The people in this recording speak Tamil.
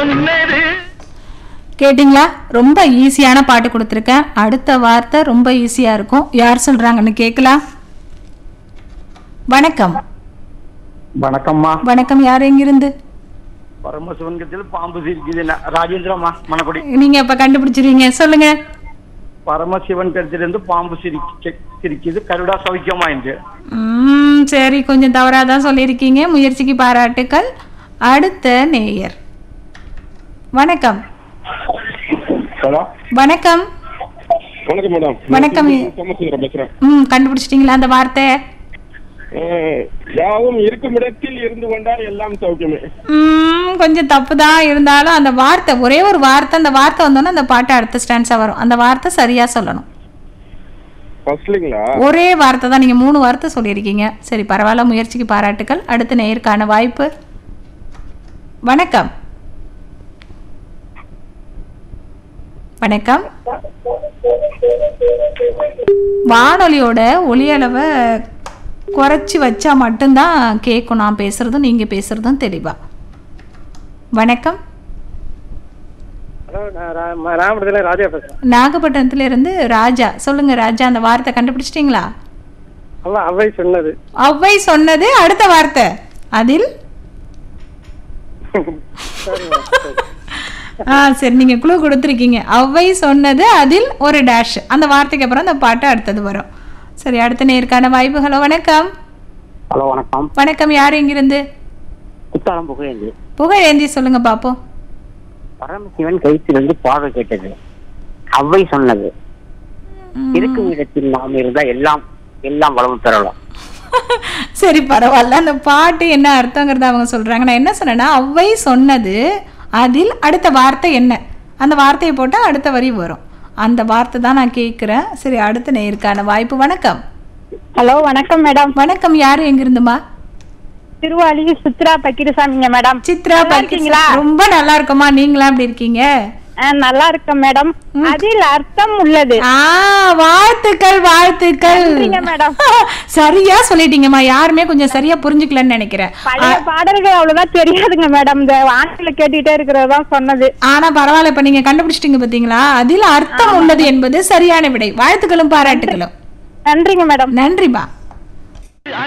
சொன்னது கேட்டிங்களா ரொம்ப ஈஸியான பாட்டு கொடுத்துருக்கேன் அடுத்த வார்த்தை ரொம்ப ஈஸியாக இருக்கும் யார் சொல்கிறாங்கன்னு கேட்கலாம் வணக்கம் வணக்கம்மா வணக்கம் யார் எங்கிருந்து பரமசிவன்கத்தில் பாம்பு சிரிக்குது ந- ராஜேந்திரம்மா மணக்குடி நீங்கள் இப்போ கண்டுபிடிச்சிருவீங்க சொல்லுங்க பரமசிவன் கருத்திலிருந்து பாம்பு சிரிக்கு சிரிக்குது கருடா சௌக்கியமா என்று ம், சரி கொஞ்சம் தவறாக தான் சொல்லியிருக்கீங்க முயற்சிக்கு பாராட்டுக்கள் அடுத்த நேயர் வணக்கம் ஹலோ வணக்கம் வணக்கம் மேடம் வணக்கம். சோமசுந்தரம் பேசுறேன் ம் கண்டுபிடிச்சிட்டிங்களா அந்த வார்த்தை அஹ், யாவும் இருக்கும் இடத்தில் இருந்து கொண்டால் எல்லாம் சௌக்கியமே ம், கொஞ்சம் தப்பு தான் இருந்தாலும் அந்த வார்த்தை ஒரே ஒரு வார்த்தை அந்த வார்த்தை வந்தோன்னே அந்த பாட்டு அடுத்த ஸ்டான்ஸாக வரும் அந்த வார்த்தை சரியாக சொல்லணும் ஃபர்ஸ்ட்லிங்களா ஒரே வார்த்தை தான் நீங்கள் மூணு வார்த்தை சொல்லியிருக்கீங்க சரி பரவாயில்ல முயற்சிக்கு பாராட்டுக்கள் அடுத்த நேயருக்கான வாய்ப்பு வணக்கம் வணக்கம் வானொலியோட ஒளியளவை குறைச்சி வச்சா மட்டும்தான் கேட்கும் நான் பேசுறதும் நீங்கள் பேசுறதும் தெளிவா வணக்கம் ஹலோ நான் ரா- ராமபுரத்துல ராஜா பேசுறேன் நாகப்பட்டினத்துல இருந்து ராஜா சொல்லுங்க ராஜா அந்த வார்த்தை கண்டுபிடிச்சிட்டிங்களா அல்ல அவை சொன்னது ஒவ்வை சொன்னது அடுத்த வார்த்தை அதில் ஆ சரி நீங்க குழு கொடுத்துருக்கீங்க ஒவ்வை சொன்னது அதில் ஒரு டேஷ் அந்த வார்த்தைக்கு அப்புறம் அந்த பாட்டு அடுத்தது வரும் சரி அடுத்த நேருக்கான வாய்ப்பு ஹலோ வணக்கம் ஹலோ வணக்கம் வணக்கம் யார் இங்கிருந்து குத்தாலம் புகழேந்தி புகழேந்தி சொல்லுங்க பாப்போம் பரமசிவன் கயிற்றிலிருந்து பார்வை கேட்டது அவ்வை சொன்னது இருக்கும் இடத்தில் நாம் இருந்தா எல்லாம் எல்லாம் வளம் பெறலாம் சரி பரவாயில்ல அந்த பாட்டு என்ன அர்த்தங்கிறத அவங்க சொல்றாங்க நான் என்ன சொன்னேன்னா ஒவ்வை சொன்னது அதில் அடுத்த வார்த்தை என்ன அந்த வார்த்தையை போட்டால் அடுத்த வரி வரும் அந்த வார்த்தை தான் நான் கேட்குறேன் சரி அடுத்த நேருக்கான வாய்ப்பு வணக்கம் ஹலோ வணக்கம் மேடம் வணக்கம் யாரு எங்கிருந்துமா திருவாளி சித்ரா பக்கீரசாமிங்க மேடம் சித்ரா நல்லா பக்கி- இருக்கீங்களா ரொம்ப நல்லா இருக்குமா நீங்களா எப்படி இருக்கீங்க ஆ, நல்லா இருக்கேன் மேடம் அதில் அர்த்தம் உள்ளது ஆ வாழ்த்துக்கள் வாழ்த்துக்கள் நன்றிங்க மேடம். சரியா சொல்லிட்டீங்கம்மா யாருமே கொஞ்சம் சரியா புரிஞ்சுக்கலன்னு நினைக்கிறேன் பழைய பாடல்கள் அவ்வளவுதான் தெரியாதுங்க மேடம் இந்த வானிலை கேட்டுட்டே இருக்கிறதான் சொன்னது ஆனா பரவாயில்ல இப்ப நீங்க கண்டுபிடிச்சிட்டீங்க பாத்தீங்களா அதில் அர்த்தம் உள்ளது என்பது சரியான விடை வாழ்த்துக்களும் பாராட்டுகளும் நன்றிங்க மேடம் நன்றிமா